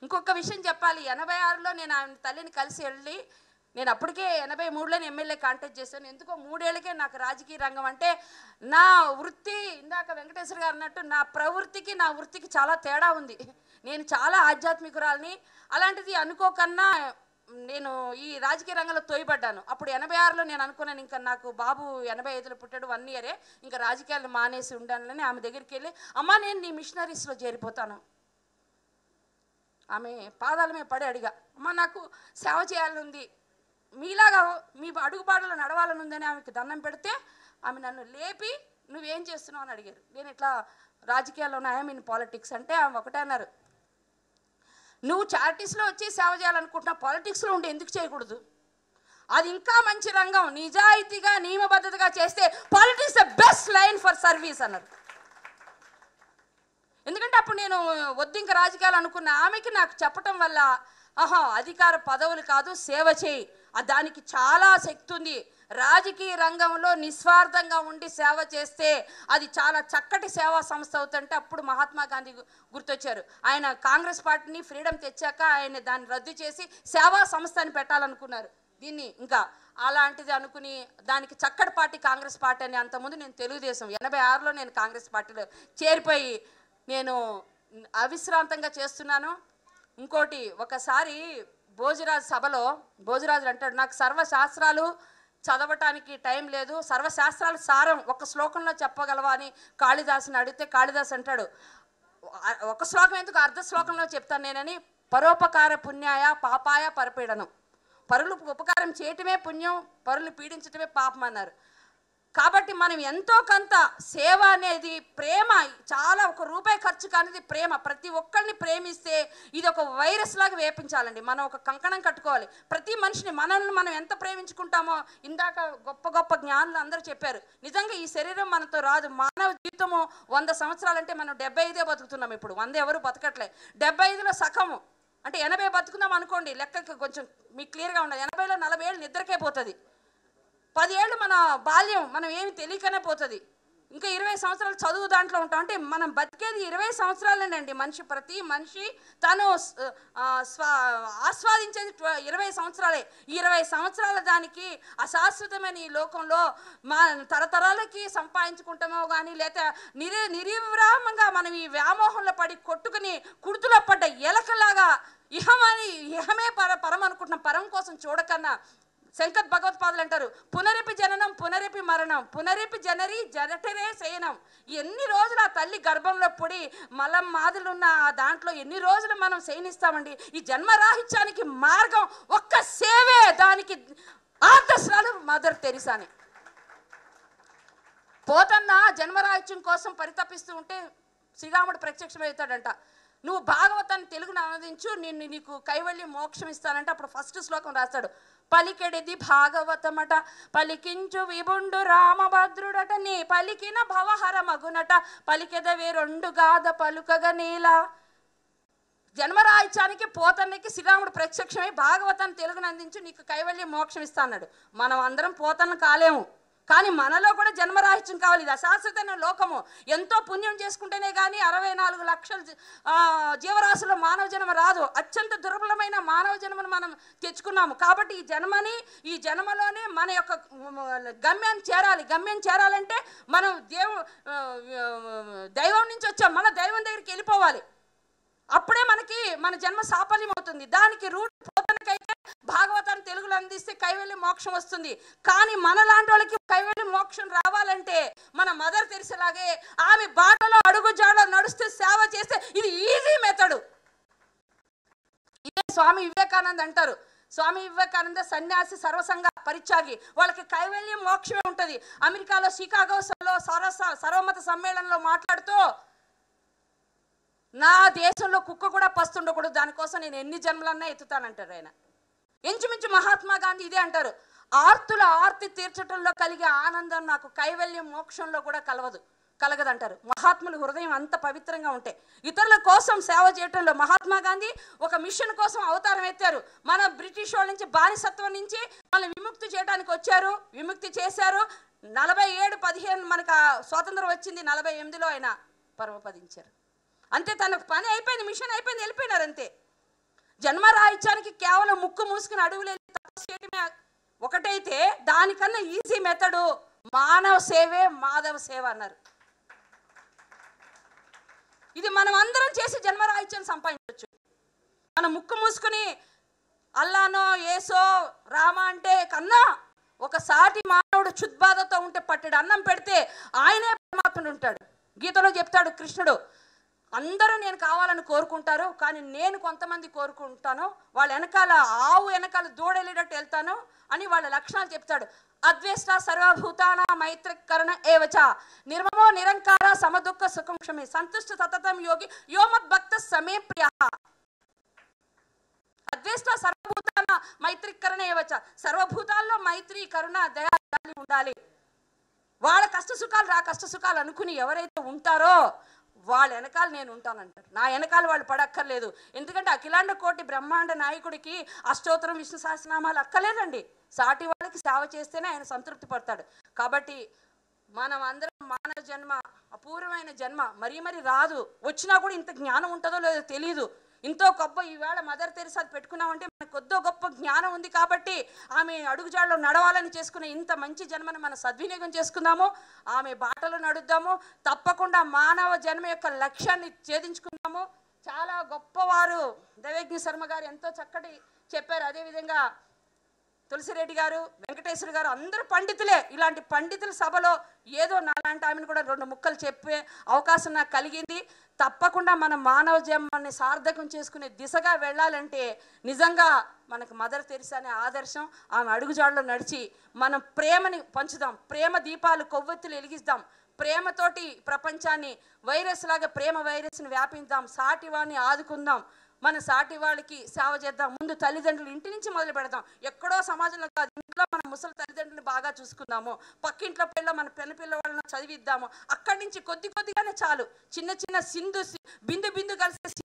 ఇంకొక విషయం చెప్పాలి ఎనభై ఆరులో నేను ఆయన తల్లిని కలిసి వెళ్ళి నేను అప్పటికే ఎనభై మూడులోనే ఎమ్మెల్యే కాంటాక్ట్ చేశాను ఎందుకో మూడేళ్ళకే నాకు రాజకీయ రంగం అంటే నా వృత్తి ఇందాక వెంకటేశ్వర గారు అన్నట్టు నా ప్రవృత్తికి నా వృత్తికి చాలా తేడా ఉంది నేను చాలా ఆధ్యాత్మికురాలని అలాంటిది అనుకోకన్నా నేను ఈ రాజకీయ రంగంలో తోయబడ్డాను అప్పుడు ఎనభై ఆరులో నేను అనుకున్నాను ఇంకా నాకు బాబు ఎనభై ఐదులో పుట్టాడు వన్ ఇయరే ఇంకా రాజకీయాలు మానేసి ఉండాలని ఆమె దగ్గరికి వెళ్ళి అమ్మా నేను నీ మిషనరీస్లో చేరిపోతాను ఆమె పాదాల మీద పడి అడిగా అమ్మ నాకు సేవ చేయాలని ఉంది మీలాగా మీ అడుగుబాటలో నడవాలని ఉందని ఆమెకి దండం పెడితే ఆమె నన్ను లేపి నువ్వేం చేస్తున్నావు అని అడిగారు నేను ఇట్లా రాజకీయాల్లో ఐఎమ్ ఇన్ పాలిటిక్స్ అంటే ఆమె ఒకటే అన్నారు నువ్వు చారిటీస్లో వచ్చి సేవ చేయాలనుకుంటున్నా పాలిటిక్స్లో ఉండి ఎందుకు చేయకూడదు అది ఇంకా మంచి రంగం నిజాయితీగా నియమబద్ధతగా చేస్తే politics the best line for service అన్నారు ఎందుకంటే అప్పుడు నేను వద్దు ఇంకా రాజకీయాలు అనుకున్న ఆమెకి నాకు చెప్పటం వల్ల ఆహా అధికార పదవులు కాదు సేవ చేయి ఆ దానికి చాలా శక్తి ఉంది రాజకీయ రంగంలో నిస్వార్థంగా ఉండి సేవ చేస్తే అది చాలా చక్కటి సేవా సంస్థ అవుతుంటే అప్పుడు మహాత్మా గాంధీ గు- గుర్తొచ్చారు ఆయన కాంగ్రెస్ పార్టీని ఫ్రీడమ్ తెచ్చాక ఆయన దాన్ని రద్దు చేసి సేవా సంస్థని పెట్టాలనుకున్నారు దీన్ని ఇంకా అలాంటిది అనుకుని దానికి చక్కటి పార్టీ కాంగ్రెస్ పార్టీ అని అంతకుముందు నేను తెలుగుదేశం ఎనభై ఆరులో నేను కాంగ్రెస్ పార్టీలో చేరిపోయి నేను అవిశ్రాంతంగా చేస్తున్నాను ఇంకోటి ఒకసారి భోజరాజు సభలో భోజరాజు అంటాడు నాకు సర్వశాస్త్రాలు చదవటానికి టైం లేదు సర్వశాస్త్రాల సారం ఒక శ్లోకంలో చెప్పగలవా అని కాళిదాసుని అడిగితే కాళిదాస్ అంటాడు "ఆ- ఒక శ్లోకం ఎందుకు అర్ధ శ్లోకంలో చెప్తాను నేనని పరోపకార పుణ్యాయ పాపాయ పరపీడనం పరులకు ఉపకారం చేయటమే పుణ్యం పరులు పీడించటమే పాపం అన్నారు కాబట్టి మనం ఎంతో కొంత సేవ అనేది ప్రేమ చాలా ఒక రూపాయి ఖర్చు కానిది ప్రేమ ప్రతి ఒక్కరిని ప్రేమిస్తే ఇది ఒక వైరస్ లాగా వేపించాలండి మనం ఒక కంకణం కట్టుకోవాలి ప్రతి మనిషిని మనల్ని మనం ఎంత ప్రేమించుకుంటామో ఇందాక గొప్ప గొప్ప జ్ఞానులు అందరూ చెప్పారు నిజంగా ఈ శరీరం మనతో రాదు మానవ జీవితము వంద సంవత్సరాలంటే మనం డెబ్బై ఐదే బతుకుతున్నాం ఇప్పుడు వంద ఎవరు బతకట్లే డెబ్బై ఐదులో సగము అంటే ఎనభై బతుకున్నాం అనుకోండి లెక్కకి కొంచెం మీకు క్లియర్గా ఉండదు ఎనభైలో నలభై ఏళ్ళు నిద్రకే పోతుంది పది ఏళ్ళు మన బాల్యం మనం ఏమి తెలియకనే పోతుంది ఇంకా ఇరవై సంవత్సరాలు చదువు దాంట్లో ఉంటాం అంటే మనం బతికేది ఇరవై సంవత్సరాలేనండి మనిషి ప్రతి మనిషి తను స్- ఆ, స్వ ఆస్వాదించేది ట్వ- ఇరవై సంవత్సరాలే ఈ ఇరవై సంవత్సరాల దానికి అశాశ్వతమైన ఈ లోకంలో మా తరతరాలకి సంపాదించుకుంటామో కానీ లేదా నిరి నిర్విరామంగా మనం ఈ వ్యామోహంలో పడి కొట్టుకుని కుర్తులో పడ్డ ఎలకలాగా ఇహమని ఇహమే పర పరం అనుకుంటున్నాం పరం కోసం చూడకన్నా శంకర్ భగవత్పాదులు అంటారు పునరిపి జననం పునరిపి మరణం పునరిపి జనరి జనటరే శయనం ఎన్ని రోజులు ఆ తల్లి గర్భంలో పొడి మలం మాదులున్న ఆ దాంట్లో ఎన్ని రోజులు మనం శయనిస్తామండి ఈ జన్మరాహిత్యానికి మార్గం ఒక్క సేవే దానికి ఆదర్శాలు మదర్ తెరిసాని పోతన్న జన్మరాహిత్యం కోసం పరితపిస్తూ ఉంటే శ్రీరాముడు ప్రత్యక్షమవుతాడంట నువ్వు భాగవతాన్ని తెలుగును అనువదించు నిన్ను నీకు కైవల్యం మోక్షం ఇస్తానంటే అప్పుడు ఫస్ట్ శ్లోకం రాస్తాడు పలికెడిది భాగవతమట పలికించు విభుండు రామభద్రుడట నీ పలికిన భవహర మగునట పలికెదవే రెండు గాథ పలుకగ నీలా జన్మరాహిత్యానికి పోతన్నకి శ్రీరాముడు ప్రత్యక్షమై భాగవతాన్ని తెలుగును అందించు నీకు కైవల్యం మోక్షం ఇస్తా అన్నాడు మనం అందరం పోతన్న కాలేము కానీ మనలో కూడా జన్మరాహిత్యం కావాలి ఇది అశాశ్వతమైన లోకము ఎంతో పుణ్యం చేసుకుంటేనే కానీ అరవై నాలుగు లక్షల జీ- ఆ, జీవరాశుల్లో మానవ జన్మ రాదు అత్యంత దుర్బలమైన మానవ జన్మను మనం తెచ్చుకున్నాము కాబట్టి ఈ జన్మని ఈ జన్మలోనే మన యొక్క మ్, గమ్యం చేరాలి గమ్యం చేరాలంటే మనం దేవు ఆ, దైవం నుంచి వచ్చాం మన దైవం దగ్గరికి వెళ్ళిపోవాలి అప్పుడే మనకి మన జన్మ సాఫల్యం అవుతుంది దానికి రూట్ పోతనకైతే భాగవతాన్ని తెలుగులో అందిస్తే కైవల్యం మోక్షం వస్తుంది కానీ మన లాంటి వాళ్ళకి కైవల్యం మోక్షం రావాలంటే మన మదర్ తెలిసేలాగే ఆమె బాటలో అడుగు జాడలో నడుస్తూ సేవ చేస్తే ఇది ఈజీ మెథడ్ ఇదే స్వామి వివేకానంద్ అంటారు స్వామి వివేకానంద సన్యాసి సర్వసంగ పరిత్యాగి వాళ్ళకి కైవల్యం మోక్షమే ఉంటుంది అమెరికాలో షికాగోలో సర్వ సర్వమత సమ్మేళనంలో మాట్లాడుతూ నా దేశంలో కుక్క కూడా పస్తుండకూడదు దానికోసం నేను ఎన్ని జన్మలన్నా ఎత్తుతానంటారు ఆయన ఇంచుమించు మహాత్మా గాంధీ ఇదే అంటారు ఆర్తుల ఆర్తి తీర్చటంలో కలిగే ఆనందం నాకు కైవల్యం మోక్షంలో కూడా కలవదు కలగదంటారు మహాత్ముల హృదయం అంత పవిత్రంగా ఉంటాయి ఇతరుల కోసం సేవ చేయటంలో మహాత్మా గాంధీ ఒక మిషన్ కోసం అవతారం ఎత్తారు మన బ్రిటిష్ వాళ్ళ నుంచి బానిసత్వం నుంచి వాళ్ళని విముక్తి చేయడానికి వచ్చారు విముక్తి చేశారు నలభై ఏడు పదిహేను మనకు ఆ స్వాతంత్రం వచ్చింది నలభై ఎనిమిదిలో ఆయన పరమపదించారు అంతే తన పని అయిపోయింది మిషన్ అయిపోయింది వెళ్ళిపోయినారు అంతే జన్మరాహిత్యానికి కేవలం ముక్కు మూసుకుని అడుగులు తపస్సు చేయడమే ఒకటైతే దానికన్నా ఈజీ మెథడు మానవ సేవే మాధవ సేవ అన్నారు ఇది మనం అందరం చేసి జన్మరాహిత్యాన్ని సంపాదించవచ్చు మనం ముక్కు మూసుకుని అల్లానో ఏసో రామ అంటే కన్నా ఒక సాటి మానవుడు చుద్బాధతో ఉంటే పట్టెడు అన్నం పెడితే ఆయనే పరమాత్ముడు ఉంటాడు గీతలో చెప్తాడు కృష్ణుడు అందరూ నేను కావాలని కోరుకుంటారు కానీ నేను కొంతమంది కోరుకుంటాను వాళ్ళ వెనకాల ఆవు వెనకాల దూడెళ్ళేటట్టు వెళ్తాను అని వాళ్ళ లక్షణాలు చెప్తాడు అద్వేష్ట సర్వభూతాన మైత్రకరణ ఏవచ నిర్మమో నిరంకార సమదుఃఖ సుఖం క్షమే సంతుష్ట సతతం యోగి యోమత్ భక్త సమే ప్రియ అద్వేష్ట సర్వభూతాన మైత్రీకరణ ఏవచ్చ సర్వభూతాల్లో మైత్రి కరుణ దయా జాలి ఉండాలి వాళ్ళ కష్ట సుఖాలు రా కష్ట సుఖాలు అనుకుని ఎవరైతే ఉంటారో వాళ్ళ వెనకాల నేను ఉంటానంటారు నా వెనకాల వాళ్ళు పడక్కర్లేదు ఎందుకంటే అఖిలాండ కోటి బ్రహ్మాండ నాయకుడికి అష్టోత్తరం విష్ణు సహస్రనామాలు అక్కర్లేదండి సాటి వాళ్ళకి సేవ చేస్తేనే ఆయన సంతృప్తి పడతాడు కాబట్టి మనం అందరం మానవ జన్మ అపూర్వమైన జన్మ మరీ మరీ రాదు వచ్చినా కూడా ఇంత జ్ఞానం ఉంటుందో లేదో తెలియదు ఇంతో గొప్ప ఈవేళ మదర్ తెరిసా పెట్టుకున్నామంటే మనకు కొద్దో గొప్ప జ్ఞానం ఉంది కాబట్టి ఆమె అడుగుజాడలో నడవాలని చేసుకునే ఇంత మంచి జన్మను మనం సద్వినియోగం చేసుకుందాము ఆమె బాటలో నడుద్దాము తప్పకుండా మానవ జన్మ యొక్క లక్ష్యాన్ని ఛేదించుకుందాము చాలా గొప్పవారు దైవజ్ఞ శర్మ గారు ఎంతో చక్కటి చెప్పారు అదేవిధంగా తులసిరెడ్డి గారు వెంకటేశ్వర గారు అందరూ పండితులే ఇలాంటి పండితుల సభలో ఏదో నాలాంటి ఆమెను కూడా రెండు ముక్కలు చెప్పే అవకాశం నాకు కలిగింది తప్పకుండా మన మానవ జన్మని సార్థకం చేసుకునే దిశగా వెళ్ళాలంటే నిజంగా మనకు మదర్ తెరిసా అనే ఆదర్శం ఆమె అడుగుజాడలో నడిచి మనం ప్రేమని పంచుదాం ప్రేమ దీపాలు కొవ్వొత్తులు వెలిగిస్తాం ప్రేమతోటి ప్రపంచాన్ని వైరస్ లాగా ప్రేమ వైరస్ని వ్యాపించాం సాటి వాడిని ఆదుకుందాం మన సాటి వాళ్ళకి సేవ చేద్దాం ముందు తల్లిదండ్రులు ఇంటి నుంచి మొదలు పెడదాం ఎక్కడో సమాజంలో కాదు ఇంట్లో మన ముసలి తల్లిదండ్రులను బాగా చూసుకుందాము పక్కింట్లో పిల్ల మన పిల్ల పిల్ల వాళ్ళని చదివిద్దాము అక్కడి నుంచి కొద్ది కొద్దిగానే చాలు చిన్న చిన్న సింధు బిందు బిందు కలిసే